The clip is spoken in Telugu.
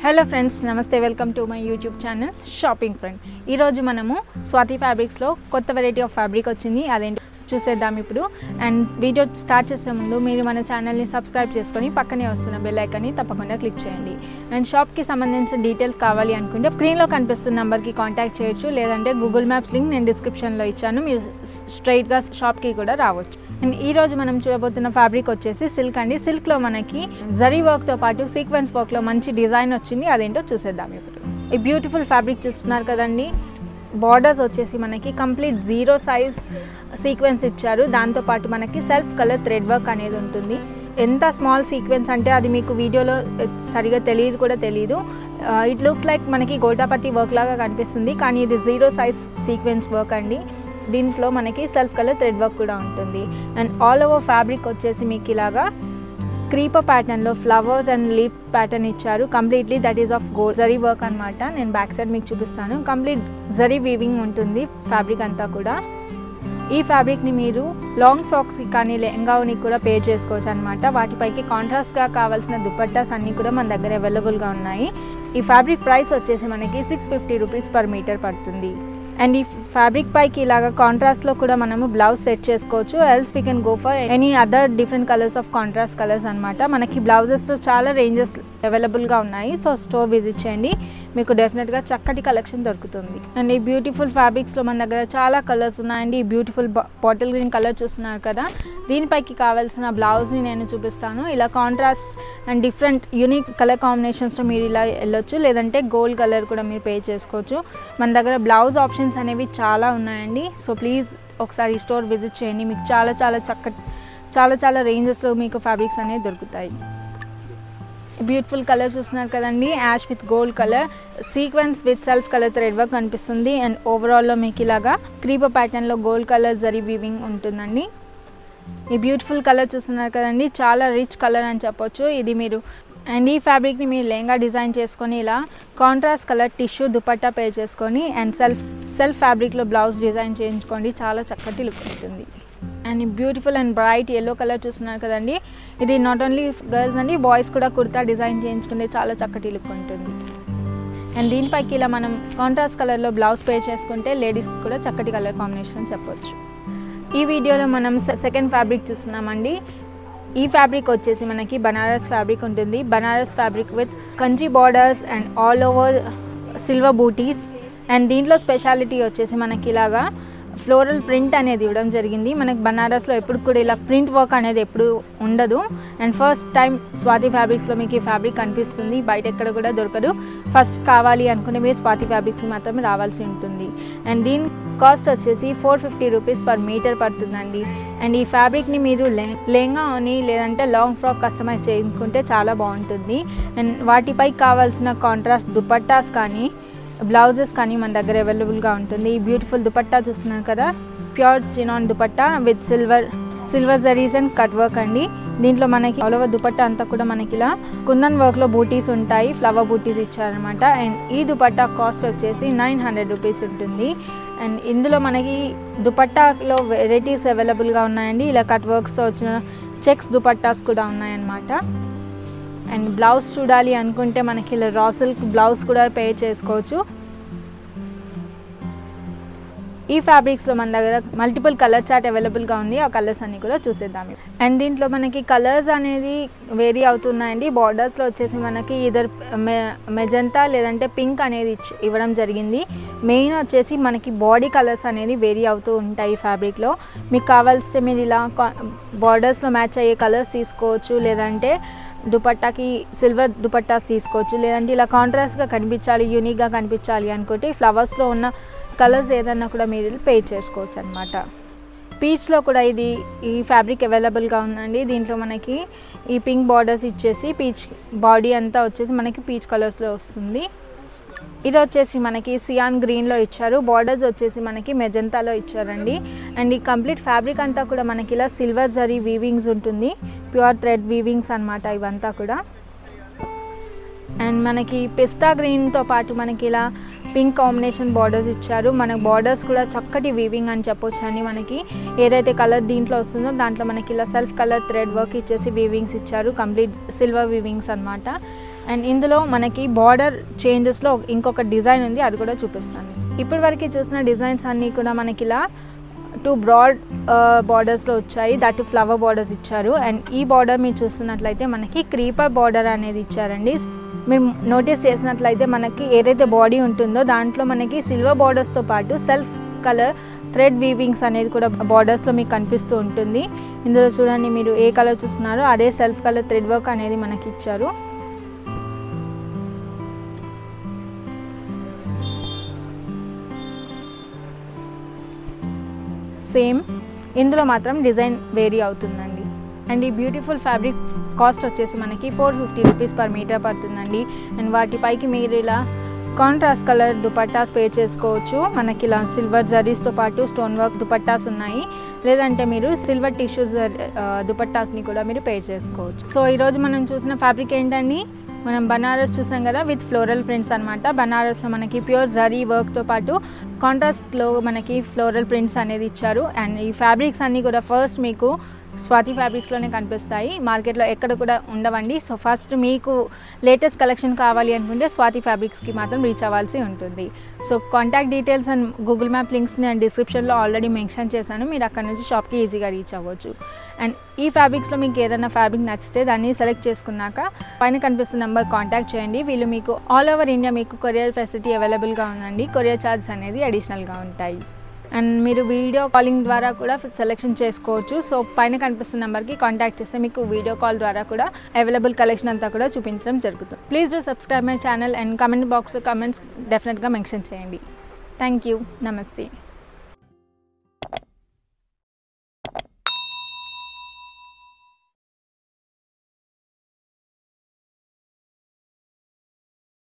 హలో ఫ్రెండ్స్ నమస్తే welcome to my YouTube channel shopping friend ఈరోజు మనము స్వాతి ఫ్యాబ్రిక్స్లో కొత్త వెరైటీ ఆఫ్ ఫ్యాబ్రిక్ వచ్చింది అదేంటి చూసేద్దాం ఇప్పుడు అండ్ వీడియో స్టార్ట్ చేసే ముందు మీరు మన ఛానల్ని సబ్స్క్రైబ్ చేసుకొని పక్కనే వస్తున్న బెల్ ఐకాన్ని తప్పకుండా క్లిక్ చేయండి అండ్ షాప్కి సంబంధించిన డీటెయిల్స్ కావాలి అనుకుంటే స్క్రీన్లో కనిపిస్తున్న నెంబర్కి కాంటాక్ట్ చేయొచ్చు లేదంటే గూగుల్ మ్యాప్స్ లింక్ నేను డిస్క్రిప్షన్లో ఇచ్చాను మీరు స్ట్రైట్గా షాప్కి కూడా రావచ్చు అండ్ ఈ రోజు మనం చూడబోతున్న ఫ్యాబ్రిక్ వచ్చేసి సిల్క్ అండి సిల్క్లో మనకి జరీ వర్క్తో పాటు సీక్వెన్స్ వర్క్లో మంచి డిజైన్ వచ్చింది అదేంటో చూసేద్దాం ఇప్పుడు ఈ బ్యూటిఫుల్ ఫ్యాబ్రిక్ చూస్తున్నారు కదండి బార్డర్స్ వచ్చేసి మనకి కంప్లీట్ జీరో సైజ్ సీక్వెన్స్ ఇచ్చారు దాంతోపాటు మనకి సెల్ఫ్ కలర్ థ్రెడ్ వర్క్ అనేది ఉంటుంది ఎంత స్మాల్ సీక్వెన్స్ అంటే అది మీకు వీడియోలో సరిగా తెలియదు కూడా తెలియదు ఇట్ లుక్స్ లైక్ మనకి గోటాపతి వర్క్ లాగా కనిపిస్తుంది కానీ ఇది జీరో సైజ్ సీక్వెన్స్ వర్క్ అండి దీంట్లో మనకి సెల్ఫ్ కలర్ థ్రెడ్ వర్క్ కూడా ఉంటుంది అండ్ ఆల్ ఓవర్ ఫ్యాబ్రిక్ వచ్చేసి మీకు ఇలాగా క్రీపర్ ప్యాటర్న్లో ఫ్లవర్స్ అండ్ లీఫ్ ప్యాటర్న్ ఇచ్చారు completely that is of gold zari work అనమాట నేను బ్యాక్ సైడ్ మీకు చూపిస్తాను కంప్లీట్ జరీ వీవింగ్ ఉంటుంది ఫ్యాబ్రిక్ అంతా కూడా ఈ ఫ్యాబ్రిక్ని మీరు లాంగ్ ఫ్రాక్స్కి కానీ లెహంగాని కూడా పే చేసుకోవచ్చు అనమాట వాటిపైకి కాంట్రాస్ట్గా కావాల్సిన దుపట్టాస్ అన్నీ కూడా మన దగ్గర అవైలబుల్గా ఉన్నాయి ఈ ఫ్యాబ్రిక్ ప్రైస్ వచ్చేసి మనకి six fifty rupees per metre పడుతుంది అండ్ ఈ ఫ్యాబ్రిక్ పైకి ఇలాగా కాంట్రాస్ట్లో కూడా మనము బ్లౌజ్ సెట్ చేసుకోవచ్చు else we can go for any other different colours of contrast colours అనమాట మనకి బ్లౌజెస్లో చాలా రేంజెస్ అవైలబుల్గా ఉన్నాయి సో స్టోర్ విజిట్ చేయండి మీకు డెఫినెట్గా చక్కటి కలెక్షన్ దొరుకుతుంది అండ్ ఈ బ్యూటిఫుల్ ఫ్యాబ్రిక్స్లో మన దగ్గర చాలా కలర్స్ ఉన్నాయండి ఈ బ్యూటిఫుల్ బాటిల్ గ్రీన్ కలర్ చూస్తున్నారు కదా దీనిపైకి కావాల్సిన బ్లౌజ్ని నేను చూపిస్తాను ఇలా contrast and different unique colour కాంబినేషన్స్లో మీరు ఇలా వెళ్ళొచ్చు లేదంటే గోల్డ్ కలర్ కూడా మీరు పే చేసుకోవచ్చు మన దగ్గర బ్లౌజ్ ఆప్షన్స్ అనేవి చాలా ఉన్నాయండి సో ప్లీజ్ ఒకసారి స్టోర్ విజిట్ చేయండి మీకు చాలా చాలా చక్క చాలా చాలా రేంజెస్లో మీకు ఫ్యాబ్రిక్స్ అనేవి దొరుకుతాయి బ్యూటిఫుల్ కలర్ చూస్తున్నారు కదండి ash with gold colour sequence with self colour thread work కనిపిస్తుంది అండ్ ఓవరాల్లో మీకు ఇలాగా క్రీపర్ ప్యాటర్న్లో గోల్డ్ కలర్ జరీ వీవింగ్ ఉంటుందండి ఈ బ్యూటిఫుల్ కలర్ చూస్తున్నారు కదండి చాలా రిచ్ కలర్ అని చెప్పొచ్చు ఇది మీరు అండ్ ఈ ఫ్యాబ్రిక్ని మీరు లెహంగా డిజైన్ చేసుకొని ఇలా కాంట్రాస్ట్ కలర్ టిష్యూ దుపట్టా పే చేసుకొని అండ్ సెల్ఫ్ సెల్ఫ్ ఫ్యాబ్రిక్లో బ్లౌజ్ డిజైన్ చేయించుకోండి చాలా చక్కటి లుక్ ఉంటుంది and beautiful and bright yellow colour చూస్తున్నారు కదండి ఇది నాట్ ఓన్లీ గర్ల్స్ అండి బాయ్స్ కూడా కుర్తా డిజైన్ చేయించుకుంటే చాలా చక్కటి లుక్ ఉంటుంది అండ్ దీనిపైకి ఇలా మనం కాంట్రాస్ట్ కలర్లో బ్లౌజ్ పే చేసుకుంటే లేడీస్కి కూడా చక్కటి కలర్ కాంబినేషన్ చెప్పొచ్చు ఈ వీడియోలో మనం సెకండ్ ఫ్యాబ్రిక్ చూస్తున్నామండి ఈ ఫ్యాబ్రిక్ వచ్చేసి మనకి బనారస్ ఫ్యాబ్రిక్ ఉంటుంది Banaras fabric with Kanchi borders and all over silver butis and దీంట్లో స్పెషాలిటీ వచ్చేసి మనకి ఇలాగా ఫ్లోరల్ ప్రింట్ అనేది ఇవ్వడం జరిగింది మనకి బనారస్లో ఎప్పుడు కూడా ఇలా ప్రింట్ వర్క్ అనేది ఎప్పుడు ఉండదు అండ్ ఫస్ట్ టైం స్వాతి ఫ్యాబ్రిక్స్లో మీకు ఈ ఫ్యాబ్రిక్ కనిపిస్తుంది బయట ఎక్కడ కూడా దొరకదు ఫస్ట్ కావాలి అనుకునే మీరు స్వాతి ఫ్యాబ్రిక్స్ మాత్రమే రావాల్సి ఉంటుంది అండ్ దీని కాస్ట్ వచ్చేసి four fifty rupees per metre పడుతుందండి అండ్ ఈ ఫ్యాబ్రిక్ని మీరు లెహంగా అని లేదంటే లాంగ్ ఫ్రాక్ కస్టమైజ్ చేసుకుంటే చాలా బాగుంటుంది అండ్ వాటిపై కావాల్సిన కాంట్రాస్ట్ దుపట్టాస్ కానీ బ్లౌజెస్ కానీ మన దగ్గర అవైలబుల్గా ఉంటుంది ఈ బ్యూటిఫుల్ దుపట్టా చూస్తున్నారు కదా pure chinon dupatta with silver silver zaris and cut work అండి దీంట్లో మనకి ఆల్ ఓవర్ దుపట్టా అంతా కూడా మనకి ఇలా కుందన్ వర్క్లో బూటీస్ ఉంటాయి ఫ్లవర్ బూటీస్ ఇచ్చారనమాట అండ్ ఈ దుపట్టా కాస్ట్ వచ్చేసి నైన్ హండ్రెడ్ రూపీస్ ఉంటుంది అండ్ ఇందులో మనకి దుపట్టాలో వెరైటీస్ అవైలబుల్గా ఉన్నాయండి ఇలా కట్ వర్క్స్తో వచ్చిన చెక్స్ దుపట్టాస్ కూడా ఉన్నాయన్నమాట అండ్ బ్లౌజ్ చూడాలి అనుకుంటే మనకి ఇలా రా సిల్క్ బ్లౌజ్ కూడా పే చేసుకోవచ్చు ఈ ఫ్యాబ్రిక్స్లో మన దగ్గర మల్టిపుల్ కలర్ చార్ట్ అవైలబుల్గా ఉంది ఆ కలర్స్ అన్ని కూడా చూసేద్దాం అండ్ దీంట్లో మనకి కలర్స్ అనేది వేరీ అవుతున్నాయండి బార్డర్స్లో వచ్చేసి మనకి ఇదర్ మెజంతా లేదంటే పింక్ అనేది ఇవ్వడం జరిగింది మెయిన్ వచ్చేసి మనకి బాడీ కలర్స్ అనేది వేరీ అవుతూ ఉంటాయి ఫ్యాబ్రిక్లో మీకు కావాల్సి మీరు ఇలా బార్డర్స్లో మ్యాచ్ అయ్యే కలర్స్ తీసుకోవచ్చు లేదంటే దుపట్టాకి సిల్వర్ దుపట్టాస్ తీసుకోవచ్చు లేదంటే ఇలా కాంట్రాస్ట్గా కనిపించాలి యూనిక్గా కనిపించాలి అనుకుంటే ఫ్లవర్స్లో ఉన్న కలర్స్ ఏదన్నా కూడా మీరు పే చేసుకోవచ్చు అనమాట పీచ్లో కూడా ఇది ఈ ఫ్యాబ్రిక్ అవైలబుల్గా ఉందండి దీంట్లో మనకి ఈ పింక్ బార్డర్స్ ఇచ్చేసి పీచ్ బాడీ అంతా వచ్చేసి మనకి పీచ్ కలర్స్లో వస్తుంది ఇది వచ్చేసి మనకి సియాన్ గ్రీన్లో ఇచ్చారు బార్డర్స్ వచ్చేసి మనకి మెజంతాలో ఇచ్చారండి అండ్ ఈ కంప్లీట్ ఫ్యాబ్రిక్ అంతా కూడా మనకి ఇలా సిల్వర్ జరీ వీవింగ్స్ ఉంటుంది ప్యూర్ థ్రెడ్ వీవింగ్స్ అనమాట ఇవంతా కూడా అండ్ మనకి పిస్తా గ్రీన్తో పాటు మనకి ఇలా పింక్ కాంబినేషన్ బార్డర్స్ ఇచ్చారు మనకు బార్డర్స్ కూడా చక్కటి వీవింగ్ అని చెప్పొచ్చు అండి మనకి ఏదైతే కలర్ దీంట్లో వస్తుందో దాంట్లో మనకి ఇలా సెల్ఫ్ కలర్ థ్రెడ్ వర్క్ ఇచ్చేసి వీవింగ్స్ ఇచ్చారు కంప్లీట్ సిల్వర్ వీవింగ్స్ అనమాట అండ్ ఇందులో మనకి బార్డర్ చేంజెస్లో ఇంకొక డిజైన్ ఉంది అది కూడా చూపిస్తాను ఇప్పటి వరకు చూసిన డిజైన్స్ అన్నీ కూడా మనకి ఇలా టూ బ్రాడ్ బార్డర్స్లో వచ్చాయి దట్ ఫ్లవర్ బార్డర్స్ ఇచ్చారు అండ్ ఈ బార్డర్ మీరు చూస్తున్నట్లయితే మనకి క్రీపర్ బార్డర్ అనేది ఇచ్చారండి మీరు నోటీస్ చేసినట్లయితే మనకి ఏదైతే బాడీ ఉంటుందో దాంట్లో మనకి సిల్వర్ బార్డర్స్తో పాటు సెల్ఫ్ కలర్ థ్రెడ్ వీవింగ్స్ అనేది కూడా బార్డర్స్లో మీకు కనిపిస్తూ ఉంటుంది ఇందులో చూడండి మీరు ఏ కలర్ చూస్తున్నారో అదే సెల్ఫ్ కలర్ థ్రెడ్ వర్క్ అనేది మనకి ఇచ్చారు సేమ్ ఇందులో మాత్రం డిజైన్ వేరీ అవుతుందండి అండ్ ఈ బ్యూటిఫుల్ ఫ్యాబ్రిక్ కాస్ట్ వచ్చేసి మనకి four fifty rupees per metre పడుతుందండి అండ్ వాటిపైకి మీరు ఇలా కాంట్రాస్ట్ కలర్ దుపట్టాస్ పే చేసుకోవచ్చు మనకి ఇలా సిల్వర్ జరీస్తో పాటు స్టోన్ వర్క్ దుపట్టాస్ ఉన్నాయి లేదంటే మీరు సిల్వర్ టిష్యూస్ దుపట్టాస్ని కూడా మీరు పే చేసుకోవచ్చు సో ఈరోజు మనం చూసిన ఫ్యాబ్రిక్ ఏంటండి మనం బనారస్ చూసాం కదా విత్ ఫ్లోరల్ ప్రింట్స్ అనమాట బనారస్లో మనకి ప్యూర్ జరీ వర్క్తో పాటు కాంట్రాస్ట్లో మనకి ఫ్లోరల్ ప్రింట్స్ అనేది ఇచ్చారు అండ్ ఈ ఫ్యాబ్రిక్స్ అన్నీ కూడా ఫస్ట్ మీకు స్వాతి ఫ్యాబ్రిక్స్లోనే కనిపిస్తాయి మార్కెట్లో ఎక్కడ కూడా ఉండవండి సో ఫస్ట్ మీకు లేటెస్ట్ కలెక్షన్ కావాలి అనుకుంటే స్వాతి ఫ్యాబ్రిక్స్కి మాత్రం రీచ్ అవ్వాల్సి ఉంటుంది so contact details and Google map links నేను డిస్క్రిప్షన్లో ఆల్రెడీ మెన్షన్ చేశాను మీరు అక్కడ నుంచి షాప్కి ఈజీగా రీచ్ అవ్వచ్చు అండ్ ఈ ఫ్యాబ్రిక్స్లో మీకు ఏదైనా ఫ్యాబ్రిక్ నచ్చితే దాన్ని సెలెక్ట్ చేసుకున్నాక పైన కనిపిస్తున్న నెంబర్ కాంటాక్ట్ చేయండి వీళ్ళు మీకు ఆల్ ఓవర్ ఇండియా మీకు కొరియర్ ఫెసిలిటీ అవైలబుల్గా ఉందండి కొరియర్ ఛార్జెస్ అనేది అడిషనల్గా ఉంటాయి అండ్ మీరు వీడియో కాలింగ్ ద్వారా కూడా సెలెక్షన్ చేసుకోవచ్చు సో పైన కనిపిస్తున్న నెంబర్కి కాంటాక్ట్ చేస్తే మీకు వీడియో కాల్ ద్వారా కూడా అవైలబుల్ కలెక్షన్ అంతా కూడా చూపించడం జరుగుతుంది please do subscribe my channel and comment బాక్స్లో కమెంట్స్ డెఫినెట్గా మెన్షన్ చేయండి థ్యాంక్ యూ నమస్తే